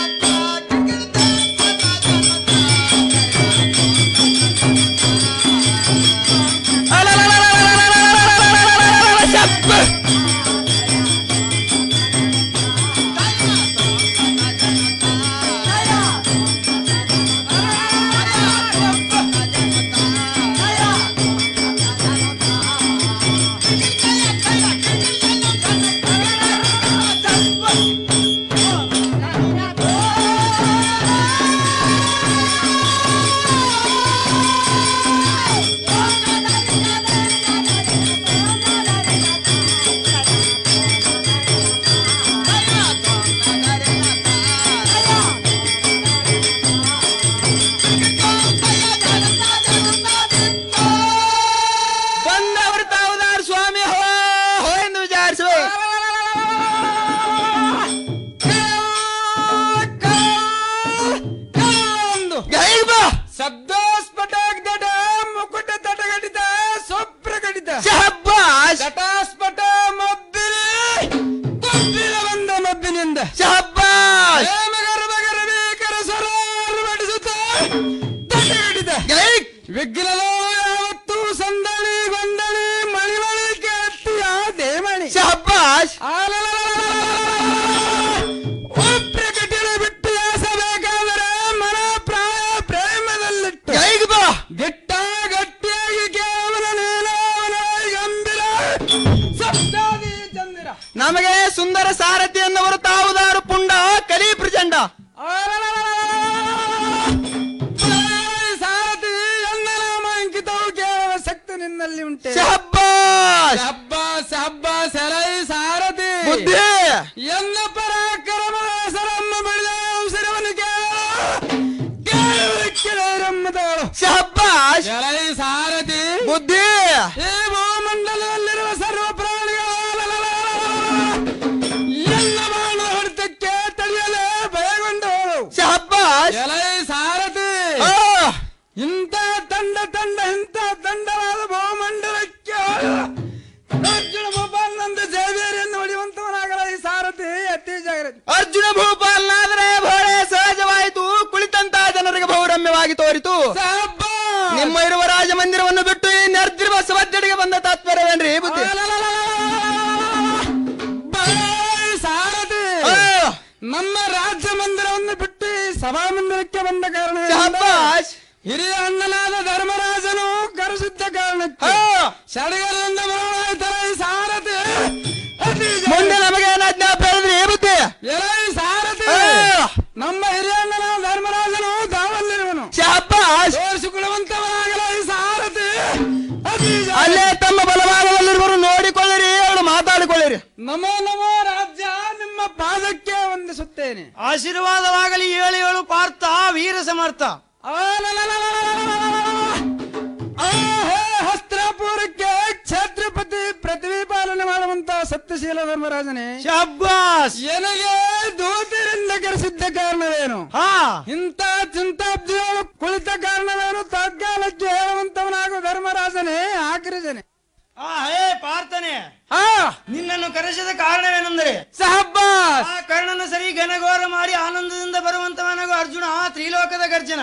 ಬಂದವರು ತಾವುದಾರ್ ಸ್ವಾಮಿ ಹೋ ಹೋ ಎಂದು ವಿಚಾರಿಸುವ ಶಬ್ದೋಸ್ಫಟೋಗ್ದಟ ಮುಕುಟ ತಟಗಟಿತ ಸ್ವಪ್ರಕಟಿತ ಶಹಬ್ಬಾಸ್ ಘಟಾಸ್ಫಟ ಮಬ್ಬಿಲಿ ಕೊಬ್ಬಿಲ ಬಂದ ಮಬ್ಬಿನಿಂದ ಶಹಬ್ಬಾಸ್ ಗರ್ಭಗರ್ಭೀಕರ ಸ್ವರಾರು ಬಡಿಸುತ್ತ ತಟಗಟಿತ ವಿಘ್ನಲೋ ಯಾವತ್ತೂ ಸಂದಣಿ ಗೊಂದಣಿ ಮಣಿಮಣಿ ಕೇಳ್ತೀಯ ದೇಮಣಿ ಶಹಬ್ಬಾಸ್ ಪ್ರಕಟಣೆ ಬಿಟ್ಟು ಯಾಸಬೇಕಾದರೆ ಮನ ಪ್ರಾಯ ಪ್ರೇಮದಲ್ಲಿಟ್ಟು ಜೈಗ್ ಬಾ ಗಿಟ್ಟ ಗಟ್ಟಿಯಾಗಿ ಕೇವಲ ನೀಲವನ ಗಂಭೀರ ಸಪ್ತಾದಿ ಚಂದಿರ ನಮಗೆ ಸುಂದರ ಸಾರಥಿ ಎನ್ನುವರು ತಾವುದಾರು ಪುಂಡ ಕಲಿ ಪ್ರಚಂಡ ಸಾರಥಿ ಎನ್ನ ನಾಮ ಅಂಕಿತವು ಕೇವಲ ಶಕ್ತಿ ನಿನ್ನಲ್ಲಿ ಉಂಟೆ ಶಹಬ್ಬಾಸ್ ಹಬ್ಬ ಹಬ್ಬ ಸೆಲೈ ಸಾರಥಿ ಬುದ್ಧಿ ಎನ್ನ ಪರಾಕ್ರಮ ಸರಮ್ಮ ಬೆಳೆದ ಅವಸರವನ್ನು ಕೇಳಮ್ಮದವಳು ಶಹಬ್ಬಾಸ್ ಸೆಲೈ ಸಾರಥಿ ಬುದ್ಧಿ ಈ ಭೂಮಂಡಲದಲ್ಲಿರುವ ಸರ್ವ ಪ್ರಾಣಿಗಳ ಎಲ್ಲ ಬಾಣ ಹೊಡೆತಕ್ಕೆ ತಡೆಯಲೇ ಭಯಗೊಂಡವಳು ಶಹಬ್ಬಾಸ್ ಎಲೈ ಸಾರಥಿ ಆ, ಇಂಥ ತಂಡ ತಂಡ ನಿಮ್ಮ ಇರುವ ರಾಜ ಮಂದಿರವನ್ನು ಬಿಟ್ಟು ಈ ನೆರೆದಿರುವ ಸಭಾಧ್ಯಡಿಗೆ ಬಂದ ತಾತ್ಪರ್ಯವೇನ್ರಿ ಬುದ್ಧಿ ಸಾರಥಿ ನಮ್ಮ ರಾಜ್ಯ ಮಂದಿರವನ್ನು ಬಿಟ್ಟು ಈ ಸಭಾ ಮಂದಿರಕ್ಕೆ ಬಂದ ಕಾರಣ ಶಾಬಾಷ್. ಹಿರಿಯ ಅಣ್ಣನಾದ ಧರ್ಮರಾಜನು ಕರೆಸಿದ್ದ ಕಾರಣಕ್ಕೆ ಸಡಗರದಿಂದ ಬರೋಣಾಯ್ತಲ್ಲ ಈ ಸಾರಥಿ ಅತಿ ಜನ- ಮುಂದೆ ನಮಗೆ ಏನಾಜ್ಞಾಪ ಹೇಳಿದ್ರಿ ಬುದ್ಧಿ ಎಲೈ ಸಾರಥಿ ನಮ್ಮ ಹಿರಿಯ ಅಣ್ಣನಾದ ಧರ್ಮರಾಜನು ದಾವಲ್ಲಿರುವನು ಶಾಬಾಷ್. ತೋರಿಸಿಕೊಳ್ಳುವಂತವನಾಗಲ ಈ ಸಾರಥಿ ಅತಿ ಜನ- ಅಲ್ಲೇ ತಮ್ಮ ಬಲಭಾಗದಲ್ಲಿರುವರು ನೋಡಿಕೊಳ್ಳಿರಿ ಅವಳು ಮಾತಾಡಿಕೊಳ್ಳಿರಿ ನಮೋ ನಮೋ ರಾಜ್ಯ ನಿಮ್ಮ ಪಾದಕ್ಕೆ ವಂದಿಸುತ್ತೇನೆ ಆಶೀರ್ವಾದವಾಗಲಿ ಏಳು ಏಳು ಪಾರ್ಥ ವೀರ ಸಮರ್ಥ ಹಸ್ತ್ರಾಪುರಕ್ಕೆ ಛತ್ರಪತಿ ಪೃಥ್ವಿ ಪಾಲನೆ ಮಾಡುವಂತ ಸತ್ಯಶೀಲ ಧರ್ಮರಾಜನೇ ಶಬ್ಬಾಸ್ ಎನಗೆ ದೂತರಿಂದ ಕರೆಸಿದ್ದ ಕಾರಣವೇನು ಹಾ ಇಂಥ ಚಿಂತಾಬ್ದಿಗಳು ಕುಳಿತ ಕಾರಣವೇನು ತಗ್ಗಾಲಕ್ಕೆ ಹೇಳುವಂತವನಾಗು ಧರ್ಮರಾಜನೇ ಆಕರಿಸನೆ ಆ ಹೇ ಪಾರ್ಥನೆ ಆ ನಿನ್ನನ್ನು ಕರೆಸಿದ ಕಾರಣವೇನೆಂದರೆ ಸಹಬ್ಬಾಸ್ ಆ ಕರ್ಣನ ಸರಿ ಘನಘೋರ ಮಾಡಿ ಆನಂದದಿಂದ ಬರುವಂತವನಾಗು ಅರ್ಜುನ ತ್ರಿಲೋಕದ ಗರ್ಜನ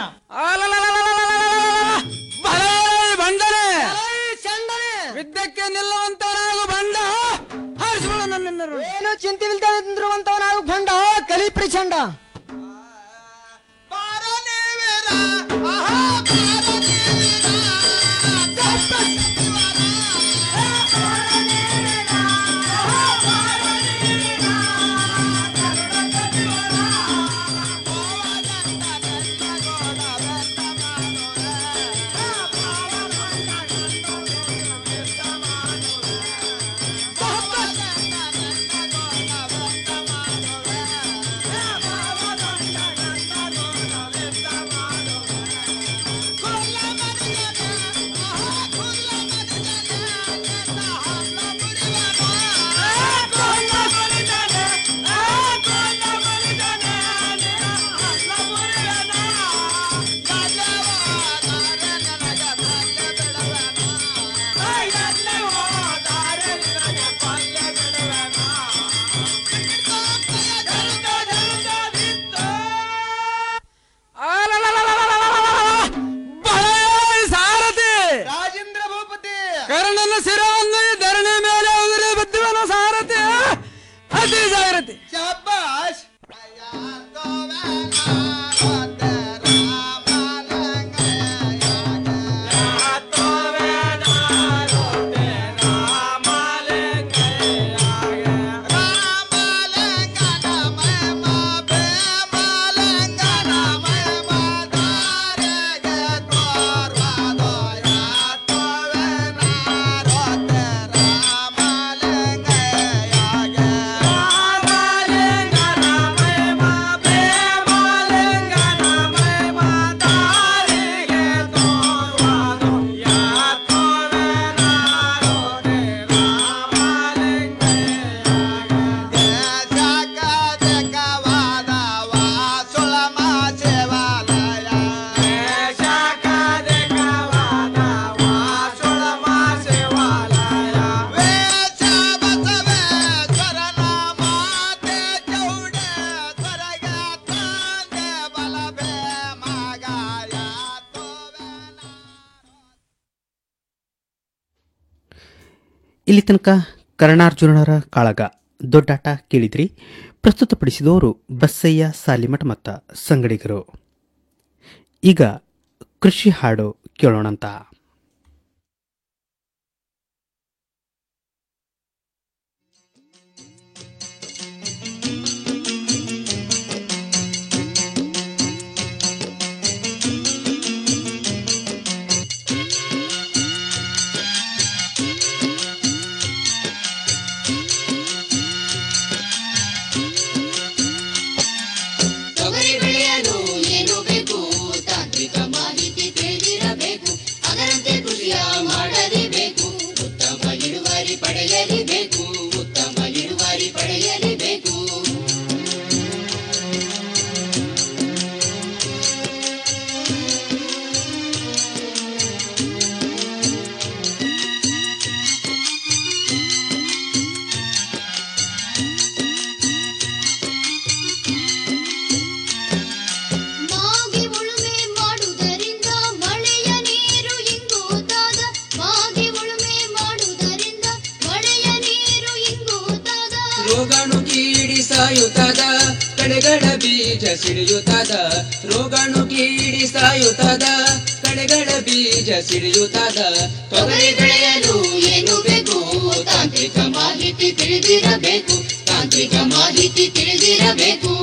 ಬಂಡನೆ ವಿದ್ಯಕ್ಕೆ ನಿಲ್ಲುವಂತವನಾಗು ಬಂಡ ಹಾರಿಸಿಕೊಳ್ಳ ನನ್ನೆಲ್ಲರೂ ಏನು ಚಿಂತಿಲ್ದೆ ನಿಂತಿರುವಂತವನಾಗು ಭಂಡ ಕಲಿ ಪ್ರಚಂಡ ಸಾರಥಿ ರಾಜೇಂದ್ರ ಭೂಪತಿ ಕರ್ಣನ ಶಿರವನ್ನು ಈ ಧರಣಿ ಮೇಲೆ ಉದುರಿ ಬಿದ್ದುವನು ಸಾರಥಿ ಅತಿ ಜಾಗ್ರತೆ ಶಾಬಾಷ್ ಇಲ್ಲಿ ತನಕ ಕರ್ಣಾರ್ಜುನರ ಕಾಳಗ ದೊಡ್ಡಾಟ ಕೇಳಿದ್ರಿ ಪ್ರಸ್ತುತಪಡಿಸಿದವರು ಬಸ್ಸಯ್ಯ ಸಾಲಿಮಠ ಮತ್ತ ಸಂಗಡಿಗರು ಈಗ ಕೃಷಿ ಹಾಡು ಕೇಳೋಣಂತ ತೊಗರಿ ಬೆಳೆಯಲು ಏನು ಬೇಕು ತಾಂತ್ರಿಕ ಮಾಹಿತಿ ತಿಳಿದಿರಬೇಕು ಅದರ ಸಾಯುತ್ತದ ಕಳೆಗಳ ಬೀಜ ಸಿಡಿಯುತ್ತದ ರೋಗಾಣು ಕೀಡಿ ಸಾಯುತ್ತದ ಕಳೆಗಳ ಬೀಜ ಸಿಡಿಯುತ್ತದ ತೊಗರಿ ಬೆಳೆಯಲು ಏನು ಬೇಕು ತಾಂತ್ರಿಕ ಮಾಹಿತಿ ತಿಳಿದಿರಬೇಕು ತಾಂತ್ರಿಕ ಮಾಹಿತಿ ತಿಳಿದಿರಬೇಕು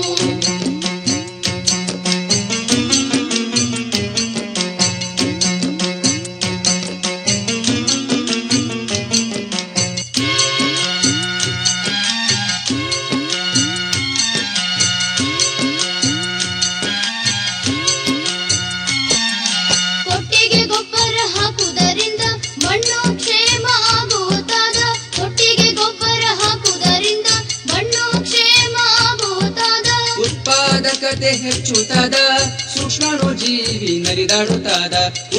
ಕೊಟ್ಟಿಗೆ ಗೊಬ್ಬರ ಹಾಕುವುದರಿಂದ ಮಣ್ಣು ಕ್ಷೇಮ ಆಗುತ್ತಾದ ಕೊಟ್ಟಿಗೆ ಗೊಬ್ಬರ ಹಾಕುವುದರಿಂದ ಮಣ್ಣು ಕ್ಷೇಮ ಆಗುತ್ತಾದ ಉತ್ಪಾದಕತೆ ಹೆಚ್ಚುತ್ತದ ಸೂಕ್ಷ್ಮಾಣು ಜೀವಿ ನರಿದಾಡುತ್ತಾದ